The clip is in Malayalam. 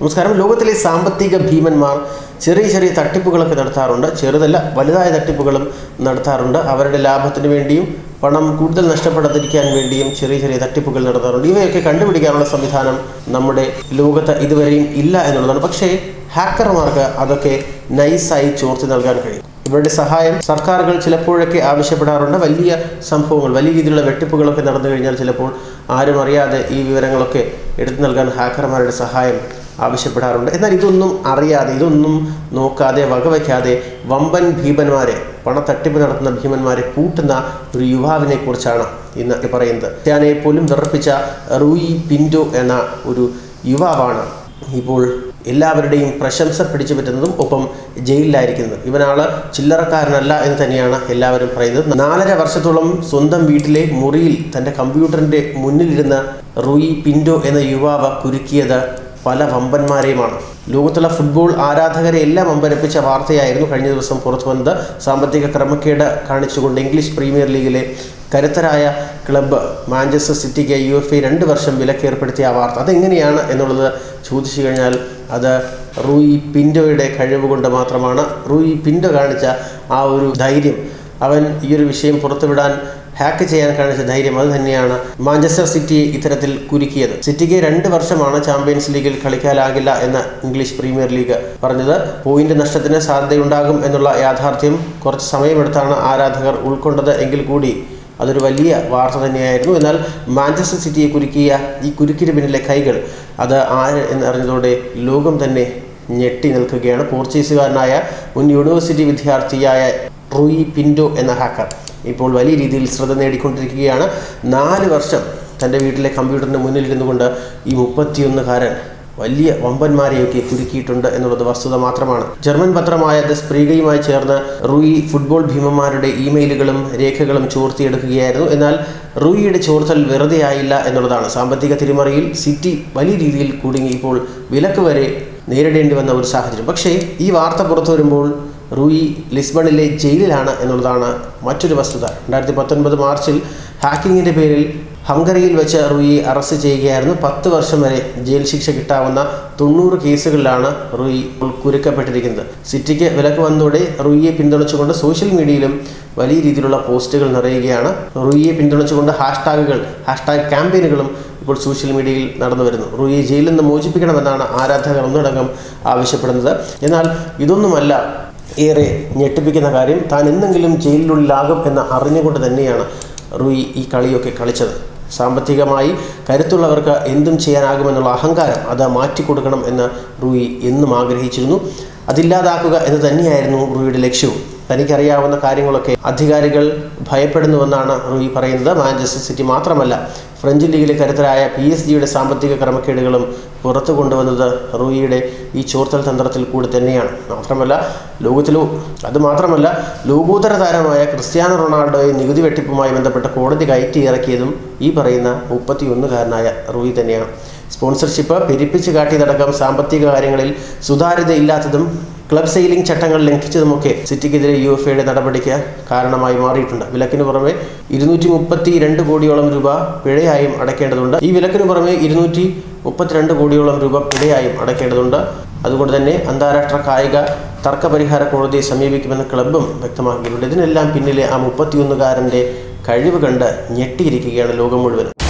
നമസ്കാരം ലോകത്തിലെ സാമ്പത്തിക ഭീമന്മാർ ചെറിയ ചെറിയ തട്ടിപ്പുകളൊക്കെ നടത്താറുണ്ട് ചെറുതല്ല വലുതായ തട്ടിപ്പുകളും നടത്താറുണ്ട് അവരുടെ ലാഭത്തിന് വേണ്ടിയും പണം കൂടുതൽ നഷ്ടപ്പെടാതിരിക്കാൻ വേണ്ടിയും ചെറിയ ചെറിയ തട്ടിപ്പുകൾ നടത്താറുണ്ട് ഇവയൊക്കെ കണ്ടുപിടിക്കാനുള്ള സംവിധാനം നമ്മുടെ ലോകത്ത് ഇതുവരെയും ഇല്ല എന്നുള്ളതാണ് പക്ഷേ ഹാക്കർമാർക്ക് അതൊക്കെ നൈസായി ചോർത്തി നൽകാൻ കഴിയും ഇവരുടെ സഹായം സർക്കാരുകൾ ചിലപ്പോഴൊക്കെ ആവശ്യപ്പെടാറുണ്ട് വലിയ സംഭവങ്ങൾ വലിയ രീതിയിലുള്ള വെട്ടിപ്പുകളൊക്കെ നടന്നു കഴിഞ്ഞാൽ ചിലപ്പോൾ ആരും അറിയാതെ ഈ വിവരങ്ങളൊക്കെ എടുത്തു നൽകാൻ ഹാക്കർമാരുടെ സഹായം ആവശ്യപ്പെടാറുണ്ട് എന്നാൽ ഇതൊന്നും അറിയാതെ ഇതൊന്നും നോക്കാതെ വകവയ്ക്കാതെ വമ്പൻ ഭീമന്മാരെ പണത്തട്ടിപ്പ് നടത്തുന്ന ഭീമന്മാരെ കൂട്ടുന്ന ഒരു യുവാവിനെ കുറിച്ചാണ് ഇന്ന് പറയുന്നത് ഞാനെ പോലും വിറപ്പിച്ച റൂയി പിൻഡോ എന്ന ഒരു യുവാവാണ് ഇപ്പോൾ എല്ലാവരുടെയും പ്രശംസ പിടിച്ചു പറ്റുന്നതും ഒപ്പം ജയിലിലായിരിക്കുന്നതും ഇവനാള് ചില്ലറക്കാരനല്ല എന്ന് തന്നെയാണ് എല്ലാവരും പറയുന്നത് നാലര വർഷത്തോളം സ്വന്തം വീട്ടിലെ മുറിയിൽ തൻ്റെ കമ്പ്യൂട്ടറിൻ്റെ മുന്നിലിരുന്ന റൂയി പിൻഡോ എന്ന യുവാവ് കുരുക്കിയത് പല വമ്പന്മാരെയുമാണ് ലോകത്തുള്ള ഫുട്ബോൾ ആരാധകരെ എല്ലാം അമ്പരപ്പിച്ച വാർത്തയായിരുന്നു കഴിഞ്ഞ ദിവസം പുറത്തു വന്നത് സാമ്പത്തിക ക്രമക്കേട് കാണിച്ചുകൊണ്ട് ഇംഗ്ലീഷ് പ്രീമിയർ ലീഗിലെ കരുത്തരായ ക്ലബ്ബ് മാഞ്ചസ്റ്റർ സിറ്റിക്ക് യു എഫ് എ രണ്ട് വർഷം വിലക്കേർപ്പെടുത്തിയ ആ വാർത്ത അതെങ്ങനെയാണ് എന്നുള്ളത് ചോദിച്ചു കഴിഞ്ഞാൽ അത് റൂയി പിൻഡോയുടെ കഴിവ് കൊണ്ട് മാത്രമാണ് റൂയി പിൻഡോ കാണിച്ച ആ ഒരു ധൈര്യം അവൻ ഈ ഒരു വിഷയം പുറത്തുവിടാൻ ഹാക്ക് ചെയ്യാൻ കാണിച്ച ധൈര്യം അത് തന്നെയാണ് മാഞ്ചസ്റ്റർ സിറ്റിയെ ഇത്തരത്തിൽ കുരുക്കിയത് സിറ്റിക്ക് രണ്ട് വർഷമാണ് ചാമ്പ്യൻസ് ലീഗിൽ കളിക്കാനാകില്ല എന്ന ഇംഗ്ലീഷ് പ്രീമിയർ ലീഗ് പറഞ്ഞത് പോയിന്റ് നഷ്ടത്തിന് സാധ്യതയുണ്ടാകും എന്നുള്ള യാഥാർത്ഥ്യം കുറച്ച് സമയമെടുത്താണ് ആരാധകർ ഉൾക്കൊണ്ടത് എങ്കിൽ കൂടി അതൊരു വലിയ വാർത്ത തന്നെയായിരുന്നു എന്നാൽ മാഞ്ചസ്റ്റർ സിറ്റിയെ കുരുക്കിയ ഈ കുരുക്കിന് പിന്നിലെ കൈകൾ അത് ആര് എന്നറിഞ്ഞതോടെ ലോകം തന്നെ ഞെട്ടി നിൽക്കുകയാണ് പോർച്ചുഗീസുകാരനായ മുൻ യൂണിവേഴ്സിറ്റി വിദ്യാർത്ഥിയായ റൂയി പിൻഡോ എന്ന ഹാക്കർ ഇപ്പോൾ വലിയ രീതിയിൽ ശ്രദ്ധ നേടിക്കൊണ്ടിരിക്കുകയാണ് നാല് വർഷം തൻ്റെ വീട്ടിലെ കമ്പ്യൂട്ടറിന് മുന്നിലിരുന്നു കൊണ്ട് ഈ മുപ്പത്തിയൊന്നുകാരൻ വലിയ വമ്പന്മാരെയൊക്കെ കുരുക്കിയിട്ടുണ്ട് എന്നുള്ളത് വസ്തുത മാത്രമാണ് ജർമ്മൻ പത്രമായ ദ സ്പ്രീഗയുമായി ചേർന്ന് റൂയി ഫുട്ബോൾ ഭീമന്മാരുടെ ഇമെയിലുകളും രേഖകളും ചോർത്തിയെടുക്കുകയായിരുന്നു എന്നാൽ റൂയിയുടെ ചോർത്തൽ വെറുതെ ആയില്ല എന്നുള്ളതാണ് സാമ്പത്തിക തിരിമറിയിൽ സിറ്റി വലിയ രീതിയിൽ കുടുങ്ങി ഇപ്പോൾ വിലക്ക് വരെ നേരിടേണ്ടി വന്ന ഒരു സാഹചര്യം പക്ഷേ ഈ വാർത്ത പുറത്തു വരുമ്പോൾ റൂയി ലിസ്ബണിലെ ജയിലിലാണ് എന്നുള്ളതാണ് മറ്റൊരു വസ്തുത രണ്ടായിരത്തി പത്തൊൻപത് മാർച്ചിൽ ഹാക്കിങ്ങിൻ്റെ പേരിൽ ഹംഗറിയിൽ വെച്ച് റൂയി അറസ്റ്റ് ചെയ്യുകയായിരുന്നു പത്ത് വർഷം വരെ ജയിൽ ശിക്ഷ കിട്ടാവുന്ന തൊണ്ണൂറ് കേസുകളിലാണ് റൂയി കുരുക്കപ്പെട്ടിരിക്കുന്നത് സിറ്റിക്ക് വിലക്ക് വന്നതോടെ റൂയിയെ പിന്തുണച്ചുകൊണ്ട് സോഷ്യൽ മീഡിയയിലും വലിയ രീതിയിലുള്ള പോസ്റ്റുകൾ നിറയുകയാണ് റൂയിയെ പിന്തുണച്ചുകൊണ്ട് ഹാഷ്ടാഗുകൾ ഹാഷ്ടാഗ് ക്യാമ്പയിനുകളും ഇപ്പോൾ സോഷ്യൽ മീഡിയയിൽ നടന്നു വരുന്നു റൂയിയെ ജയിലിൽ നിന്ന് മോചിപ്പിക്കണമെന്നാണ് ആരാധകർ ഒന്നടങ്കം ആവശ്യപ്പെടുന്നത് എന്നാൽ ഇതൊന്നുമല്ല ഏറെ ഞെട്ടിപ്പിക്കുന്ന കാര്യം താൻ എന്തെങ്കിലും ജയിലിനുള്ളിലാകും എന്ന് അറിഞ്ഞുകൊണ്ട് തന്നെയാണ് റൂയി ഈ കളിയൊക്കെ കളിച്ചത് സാമ്പത്തികമായി കരുത്തുള്ളവർക്ക് എന്തും ചെയ്യാനാകുമെന്നുള്ള അഹങ്കാരം അത് മാറ്റിക്കൊടുക്കണം എന്ന് റൂയി എന്നും ആഗ്രഹിച്ചിരുന്നു അതില്ലാതാക്കുക എന്ന് തന്നെയായിരുന്നു റൂയിയുടെ ലക്ഷ്യവും തനിക്കറിയാവുന്ന കാര്യങ്ങളൊക്കെ അധികാരികൾ ഭയപ്പെടുന്നുവെന്നാണ് റൂയി പറയുന്നത് മാഞ്ചസ്റ്റർ സിറ്റി മാത്രമല്ല ഫ്രഞ്ച് ലീഗിലെ കരുത്തരായ പി എസ് ജിയുടെ സാമ്പത്തിക ക്രമക്കേടുകളും പുറത്തു കൊണ്ടുവന്നത് റൂയിയുടെ ഈ ചോർത്തൽ തന്ത്രത്തിൽ കൂടി തന്നെയാണ് മാത്രമല്ല ലോകത്തിലോ അത് മാത്രമല്ല ലോകോത്തര താരമായ ക്രിസ്ത്യാനോ റൊണാൾഡോയെ നികുതി വെട്ടിപ്പുമായി ബന്ധപ്പെട്ട കോടതി കയറ്റി ഇറക്കിയതും ഈ പറയുന്ന മുപ്പത്തിയൊന്നുകാരനായ റൂയി തന്നെയാണ് സ്പോൺസർഷിപ്പ് പെരിപ്പിച്ച് കാട്ടിയതടക്കം സാമ്പത്തിക കാര്യങ്ങളിൽ സുതാര്യതയില്ലാത്തതും ക്ലബ് സെയിലിംഗ് ചട്ടങ്ങൾ ലംഘിച്ചതുമൊക്കെ സിറ്റിക്കെതിരെ യു എഫ് എയുടെ നടപടിക്ക് കാരണമായി മാറിയിട്ടുണ്ട് വിലക്കിന് പുറമെ ഇരുന്നൂറ്റി മുപ്പത്തി രണ്ട് കോടിയോളം രൂപ പിഴയായും അടയ്ക്കേണ്ടതുണ്ട് ഈ വിലക്കിന് പുറമെ ഇരുന്നൂറ്റി മുപ്പത്തിരണ്ട് കോടിയോളം രൂപ പിഴയായും അടയ്ക്കേണ്ടതുണ്ട് അതുകൊണ്ട് തന്നെ അന്താരാഷ്ട്ര കായിക തർക്കപരിഹാര കോടതിയെ സമീപിക്കുമെന്ന് ക്ലബും വ്യക്തമാക്കിയിട്ടുണ്ട് ഇതിനെല്ലാം പിന്നിലെ ആ മുപ്പത്തിയൊന്നുകാരൻ്റെ കഴിവ് കണ്ട് ഞെട്ടിയിരിക്കുകയാണ് ലോകം മുഴുവൻ